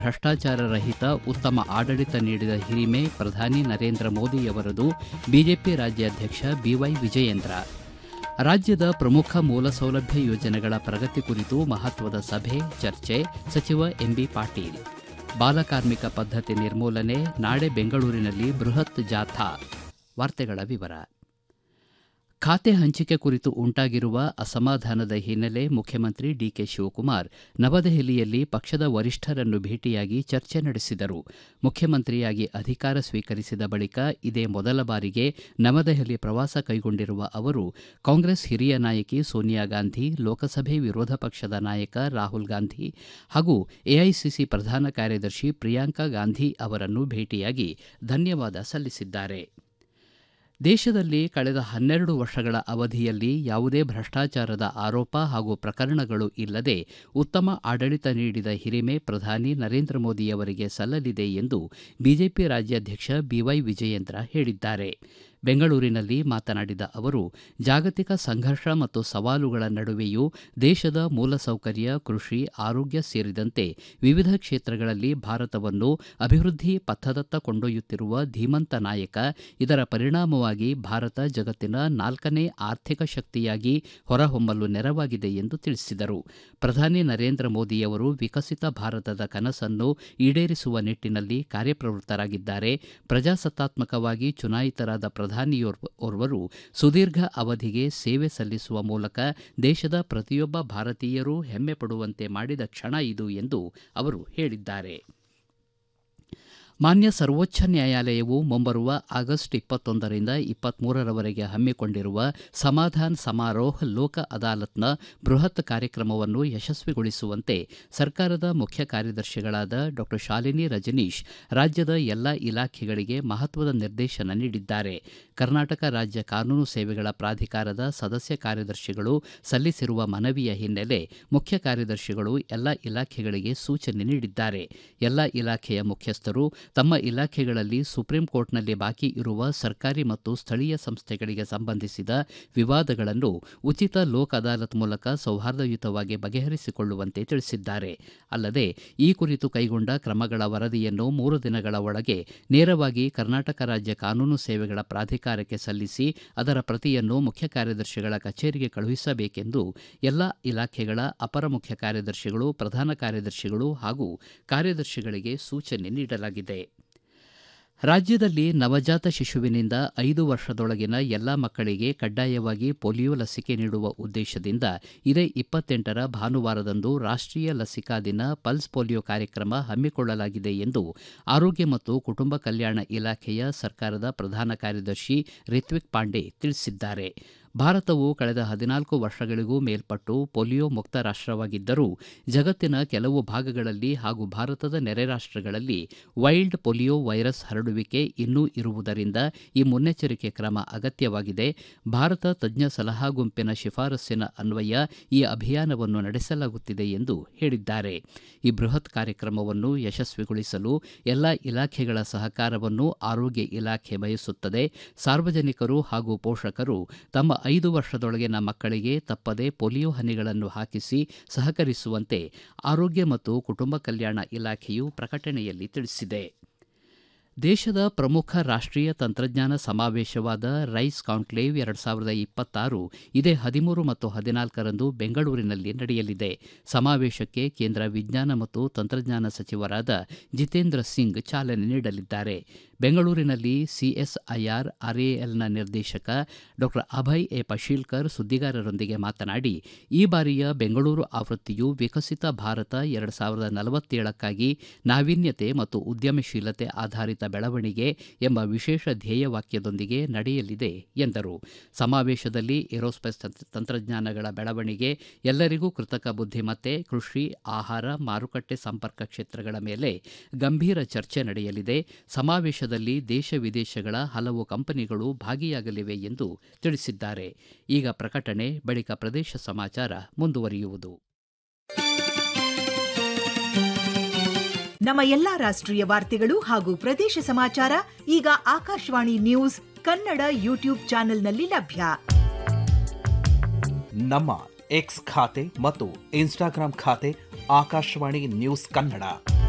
ಭ್ರಷ್ಟಾಚಾರ ರಹಿತ ಉತ್ತಮ ಆಡಳಿತ ನೀಡಿದ ಹಿರಿಮೆ ಪ್ರಧಾನಿ ನರೇಂದ್ರ ಮೋದಿಯವರದು ಬಿಜೆಪಿ ರಾಜ್ಯಾಧ್ಯಕ್ಷ ಬಿವೈ ವಿಜಯೇಂದ್ರ ರಾಜ್ಯದ ಪ್ರಮುಖ ಮೂಲ ಸೌಲಭ್ಯ ಯೋಜನೆಗಳ ಪ್ರಗತಿ ಕುರಿತು ಮಹತ್ವದ ಸಭೆ ಚರ್ಚೆ ಸಚಿವ ಎಂಬಿ ಪಾಟೀಲ್ ಬಾಲಕಾರ್ಮಿಕ ಪದ್ಧತಿ ನಿರ್ಮೂಲನೆ ನಾಳೆ ಬೆಂಗಳೂರಿನಲ್ಲಿ ಬೃಹತ್ ಜಾಥಾ ವಾರ್ತೆಗಳ ವಿವರ ಖಾತೆ ಹಂಚಿಕೆ ಕುರಿತು ಉಂಟಾಗಿರುವ ಅಸಮಾಧಾನದ ಹಿನ್ನೆಲೆ ಮುಖ್ಯಮಂತ್ರಿ ಡಿಕೆ ಶಿವಕುಮಾರ್ ನವದೆಹಲಿಯಲ್ಲಿ ಪಕ್ಷದ ವರಿಷ್ಠರನ್ನು ಭೇಟಿಯಾಗಿ ಚರ್ಚೆ ನಡೆಸಿದರು ಮುಖ್ಯಮಂತ್ರಿಯಾಗಿ ಅಧಿಕಾರ ಸ್ವೀಕರಿಸಿದ ಬಳಿಕ ಇದೇ ಮೊದಲ ಬಾರಿಗೆ ನವದೆಹಲಿ ಪ್ರವಾಸ ಕೈಗೊಂಡಿರುವ ಅವರು ಕಾಂಗ್ರೆಸ್ ಹಿರಿಯ ನಾಯಕಿ ಸೋನಿಯಾ ಗಾಂಧಿ ಲೋಕಸಭೆ ವಿರೋಧ ಪಕ್ಷದ ನಾಯಕ ರಾಹುಲ್ ಗಾಂಧಿ ಹಾಗೂ ಎಐಸಿಸಿ ಪ್ರಧಾನ ಕಾರ್ಯದರ್ಶಿ ಪ್ರಿಯಾಂಕಾ ಗಾಂಧಿ ಅವರನ್ನು ಭೇಟಿಯಾಗಿ ಧನ್ಯವಾದ ಸಲ್ಲಿಸಿದ್ದಾರೆ ದೇಶದಲ್ಲಿ ಕಳೆದ ಹನ್ನೆರಡು ವರ್ಷಗಳ ಅವಧಿಯಲ್ಲಿ ಯಾವುದೇ ಭ್ರಷ್ಟಾಚಾರದ ಆರೋಪ ಹಾಗೂ ಪ್ರಕರಣಗಳು ಇಲ್ಲದೆ ಉತ್ತಮ ಆಡಳಿತ ನೀಡಿದ ಹಿರಿಮೆ ಪ್ರಧಾನಿ ನರೇಂದ್ರ ಮೋದಿಯವರಿಗೆ ಸಲ್ಲಲಿದೆ ಎಂದು ಬಿಜೆಪಿ ರಾಜ್ಯಾಧ್ಯಕ್ಷ ಬಿವೈ ವಿಜಯೇಂದ್ರ ಹೇಳಿದ್ದಾರೆ ಬೆಂಗಳೂರಿನಲ್ಲಿ ಮಾತನಾಡಿದ ಅವರು ಜಾಗತಿಕ ಸಂಘರ್ಷ ಮತ್ತು ಸವಾಲುಗಳ ನಡುವೆಯೂ ದೇಶದ ಮೂಲಸೌಕರ್ಯ ಕೃಷಿ ಆರೋಗ್ಯ ಸೇರಿದಂತೆ ವಿವಿಧ ಕ್ಷೇತ್ರಗಳಲ್ಲಿ ಭಾರತವನ್ನು ಅಭಿವೃದ್ಧಿ ಪಥದತ್ತ ಕೊಂಡೊಯ್ಯುತ್ತಿರುವ ಧೀಮಂತ ನಾಯಕ ಇದರ ಪರಿಣಾಮವಾಗಿ ಭಾರತ ಜಗತ್ತಿನ ನಾಲ್ಕನೇ ಆರ್ಥಿಕ ಶಕ್ತಿಯಾಗಿ ಹೊರಹೊಮ್ಮಲು ನೆರವಾಗಿದೆ ಎಂದು ತಿಳಿಸಿದರು ಪ್ರಧಾನಿ ನರೇಂದ್ರ ಮೋದಿಯವರು ವಿಕಸಿತ ಭಾರತದ ಕನಸನ್ನು ಈಡೇರಿಸುವ ನಿಟ್ಟಿನಲ್ಲಿ ಕಾರ್ಯಪ್ರವೃತ್ತರಾಗಿದ್ದಾರೆ ಪ್ರಜಾಸತ್ತಾತ್ಮಕವಾಗಿ ಚುನಾಯಿತರಾದ ಪ್ರಧಾನಿಯೋರ್ವರು ಸುದೀರ್ಘ ಅವಧಿಗೆ ಸೇವೆ ಸಲ್ಲಿಸುವ ಮೂಲಕ ದೇಶದ ಪ್ರತಿಯೊಬ್ಬ ಭಾರತೀಯರೂ ಹೆಮ್ಮೆ ಪಡುವಂತೆ ಮಾಡಿದ ಕ್ಷಣ ಇದು ಎಂದು ಅವರು ಹೇಳಿದ್ದಾರೆ ಮಾನ್ಯ ಸರ್ವೋಚ್ಚ ನ್ಯಾಯಾಲಯವು ಮುಂಬರುವ ಆಗಸ್ಟ್ ಇಪ್ಪತ್ತೊಂದರಿಂದ ಇಪ್ಪತ್ಮೂರರವರೆಗೆ ಹಮ್ಮಿಕೊಂಡಿರುವ ಸಮಾಧಾನ್ ಸಮಾರೋಹ್ ಲೋಕ ಅದಾಲತ್ನ ಬೃಹತ್ ಕಾರ್ಯಕ್ರಮವನ್ನು ಯಶಸ್ವಿಗೊಳಿಸುವಂತೆ ಸರ್ಕಾರದ ಮುಖ್ಯ ಕಾರ್ಯದರ್ಶಿಗಳಾದ ಡಾಕ್ಟರ್ ಶಾಲಿನಿ ರಜನೀಶ್ ರಾಜ್ಯದ ಎಲ್ಲ ಇಲಾಖೆಗಳಿಗೆ ಮಹತ್ವದ ನಿರ್ದೇಶನ ನೀಡಿದ್ದಾರೆ ಕರ್ನಾಟಕ ರಾಜ್ಯ ಕಾನೂನು ಸೇವೆಗಳ ಪ್ರಾಧಿಕಾರದ ಸದಸ್ಯ ಕಾರ್ಯದರ್ಶಿಗಳು ಸಲ್ಲಿಸಿರುವ ಮನವಿಯ ಹಿನ್ನೆಲೆ ಮುಖ್ಯ ಕಾರ್ಯದರ್ಶಿಗಳು ಎಲ್ಲ ಇಲಾಖೆಗಳಿಗೆ ಸೂಚನೆ ನೀಡಿದ್ದಾರೆ ಎಲ್ಲ ಇಲಾಖೆಯ ಮುಖ್ಯಸ್ಥರು ತಮ್ಮ ಇಲಾಖೆಗಳಲ್ಲಿ ಸುಪ್ರೀಂ ಕೋರ್ಟ್ನಲ್ಲಿ ಬಾಕಿ ಇರುವ ಸರ್ಕಾರಿ ಮತ್ತು ಸ್ಥಳೀಯ ಸಂಸ್ಥೆಗಳಿಗೆ ಸಂಬಂಧಿಸಿದ ವಿವಾದಗಳನ್ನು ಉಚಿತ ಲೋಕ್ ಅದಾಲತ್ ಮೂಲಕ ಸೌಹಾರ್ದಯುತವಾಗಿ ಬಗೆಹರಿಸಿಕೊಳ್ಳುವಂತೆ ತಿಳಿಸಿದ್ದಾರೆ ಅಲ್ಲದೆ ಈ ಕುರಿತು ಕೈಗೊಂಡ ಕ್ರಮಗಳ ವರದಿಯನ್ನು ಮೂರು ದಿನಗಳ ಒಳಗೆ ನೇರವಾಗಿ ಕರ್ನಾಟಕ ರಾಜ್ಯ ಕಾನೂನು ಸೇವೆಗಳ ಪ್ರಾಧಿಕಾರಕ್ಕೆ ಸಲ್ಲಿಸಿ ಅದರ ಪ್ರತಿಯನ್ನು ಮುಖ್ಯ ಕಾರ್ಯದರ್ಶಿಗಳ ಕಚೇರಿಗೆ ಕಳುಹಿಸಬೇಕೆಂದು ಎಲ್ಲ ಇಲಾಖೆಗಳ ಅಪರ ಮುಖ್ಯ ಕಾರ್ಯದರ್ಶಿಗಳು ಪ್ರಧಾನ ಕಾರ್ಯದರ್ಶಿಗಳು ಹಾಗೂ ಕಾರ್ಯದರ್ಶಿಗಳಿಗೆ ಸೂಚನೆ ನೀಡಲಾಗಿದೆ ರಾಜ್ಯದಲ್ಲಿ ನವಜಾತ ಶಿಶುವಿನಿಂದ ಐದು ವರ್ಷದೊಳಗಿನ ಎಲ್ಲ ಮಕ್ಕಳಿಗೆ ಕಡ್ಡಾಯವಾಗಿ ಪೋಲಿಯೋ ಲಸಿಕೆ ನೀಡುವ ಉದ್ದೇಶದಿಂದ ಇದೇ ಇಪ್ಪತ್ತೆಂಟರ ಭಾನುವಾರದಂದು ರಾಷ್ಟೀಯ ಲಸಿಕಾ ದಿನ ಪಲ್ಸ್ ಪೋಲಿಯೋ ಕಾರ್ಯಕ್ರಮ ಹಮ್ಮಿಕೊಳ್ಳಲಾಗಿದೆ ಎಂದು ಆರೋಗ್ಯ ಮತ್ತು ಕುಟುಂಬ ಕಲ್ಯಾಣ ಇಲಾಖೆಯ ಸರ್ಕಾರದ ಪ್ರಧಾನ ಕಾರ್ಯದರ್ಶಿ ರಿತ್ವಿಕ್ ಪಾಂಡೆ ತಿಳಿಸಿದ್ದಾರೆ ಭಾರತವು ಕಳೆದ ಹದಿನಾಲ್ಕು ವರ್ಷಗಳಿಗೂ ಮೇಲ್ಪಟ್ಟು ಪೋಲಿಯೋ ಮುಕ್ತ ರಾಷ್ಟವಾಗಿದ್ದರೂ ಜಗತ್ತಿನ ಕೆಲವು ಭಾಗಗಳಲ್ಲಿ ಹಾಗೂ ಭಾರತದ ನೆರೆ ರಾಷ್ಟಗಳಲ್ಲಿ ವೈಲ್ಡ್ ಪೋಲಿಯೋ ವೈರಸ್ ಹರಡುವಿಕೆ ಇನ್ನೂ ಇರುವುದರಿಂದ ಈ ಮುನ್ನೆಚ್ಚರಿಕೆ ಕ್ರಮ ಅಗತ್ಯವಾಗಿದೆ ಭಾರತ ತಜ್ಞ ಸಲಹಾ ಗುಂಪಿನ ಶಿಫಾರಸ್ಸಿನ ಅನ್ವಯ ಈ ಅಭಿಯಾನವನ್ನು ನಡೆಸಲಾಗುತ್ತಿದೆ ಎಂದು ಹೇಳಿದ್ದಾರೆ ಈ ಬೃಹತ್ ಕಾರ್ಯಕ್ರಮವನ್ನು ಯಶಸ್ವಿಗೊಳಿಸಲು ಎಲ್ಲ ಇಲಾಖೆಗಳ ಸಹಕಾರವನ್ನು ಆರೋಗ್ಯ ಇಲಾಖೆ ಬಯಸುತ್ತದೆ ಸಾರ್ವಜನಿಕರು ಹಾಗೂ ಪೋಷಕರು ತಮ್ಮ ಐದು ವರ್ಷದೊಳಗಿನ ಮಕ್ಕಳಿಗೆ ತಪ್ಪದೆ ಪೋಲಿಯೋ ಹನಿಗಳನ್ನು ಹಾಕಿಸಿ ಸಹಕರಿಸುವಂತೆ ಆರೋಗ್ಯ ಮತ್ತು ಕುಟುಂಬ ಕಲ್ಯಾಣ ಇಲಾಖೆಯು ಪ್ರಕಟಣೆಯಲ್ಲಿ ತಿಳಿಸಿದೆ ದೇಶದ ಪ್ರಮುಖ ರಾಷ್ಟೀಯ ತಂತ್ರಜ್ಞಾನ ಸಮಾವೇಶವಾದ ರೈಸ್ ಕಾನ್ಕ್ಲೇವ್ ಎರಡು ಸಾವಿರದ ಇಪ್ಪತ್ತಾರು ಇದೇ ಹದಿಮೂರು ಮತ್ತು ಹದಿನಾಲ್ಕರಂದು ಬೆಂಗಳೂರಿನಲ್ಲಿ ನಡೆಯಲಿದೆ ಸಮಾವೇಶಕ್ಕೆ ಕೇಂದ್ರ ವಿಜ್ಞಾನ ಮತ್ತು ತಂತ್ರಜ್ಞಾನ ಸಚಿವರಾದ ಜಿತೇಂದ್ರ ಸಿಂಗ್ ಚಾಲನೆ ನೀಡಲಿದ್ದಾರೆ ಬೆಂಗಳೂರಿನಲ್ಲಿ ಸಿಎಸ್ಐಆರ್ ಆರ್ಎಎಲ್ನ ನಿರ್ದೇಶಕ ಡಾಕ್ಟರ್ ಅಭಯ್ ಎ ಪಶೀಲ್ಕರ್ ಸುದ್ದಿಗಾರರೊಂದಿಗೆ ಮಾತನಾಡಿ ಈ ಬಾರಿಯ ಬೆಂಗಳೂರು ಆವೃತ್ತಿಯು ವಿಕಸಿತ ಭಾರತ ಎರಡು ಸಾವಿರದ ನಲವತ್ತೇಳಕ್ಕಾಗಿ ನಾವೀನ್ಯತೆ ಮತ್ತು ಉದ್ಯಮಶೀಲತೆ ಆಧಾರಿತ ಬೆಳವಣಿಗೆ ಎಂಬ ವಿಶೇಷ ಧ್ಯೇಯವಾಕ್ಯದೊಂದಿಗೆ ನಡೆಯಲಿದೆ ಎಂದರು ಸಮಾವೇಶದಲ್ಲಿ ಏರೋಸ್ಪೇಸ್ ತಂತ್ರಜ್ಞಾನಗಳ ಬೆಳವಣಿಗೆ ಎಲ್ಲರಿಗೂ ಕೃತಕ ಬುದ್ಧಿಮತ್ತೆ ಕೃಷಿ ಆಹಾರ ಮಾರುಕಟ್ಟೆ ಸಂಪರ್ಕ ಕ್ಷೇತ್ರಗಳ ಮೇಲೆ ಗಂಭೀರ ಚರ್ಚೆ ನಡೆಯಲಿದೆ ಸಮಾವೇಶದ ದೇಶ ವಿದೇಶಗಳ ಹಲವು ಕಂಪನಿಗಳು ಭಾಗಿಯಾಗಲಿವೆ ಎಂದು ತಿಳಿಸಿದ್ದಾರೆ ಈಗ ಪ್ರಕಟಣೆ ಬಳಿಕ ಪ್ರದೇಶ ಸಮಾಚಾರ ಮುಂದುವರಿಯುವುದು ನಮ್ಮ ಎಲ್ಲಾ ರಾಷ್ಟ್ರೀಯ ವಾರ್ತೆಗಳು ಹಾಗೂ ಪ್ರದೇಶ ಸಮಾಚಾರ ಈಗ ಆಕಾಶವಾಣಿ ನ್ಯೂಸ್ ಕನ್ನಡ ಯೂಟ್ಯೂಬ್ ಚಾನೆಲ್ನಲ್ಲಿ ಲಭ್ಯ ನಮ್ಮ ಎಕ್ಸ್ ಖಾತೆ ಮತ್ತು ಇನ್ಸ್ಟಾಗ್ರಾಂ ಖಾತೆ ಆಕಾಶವಾಣಿ ನ್ಯೂಸ್ ಕನ್ನಡ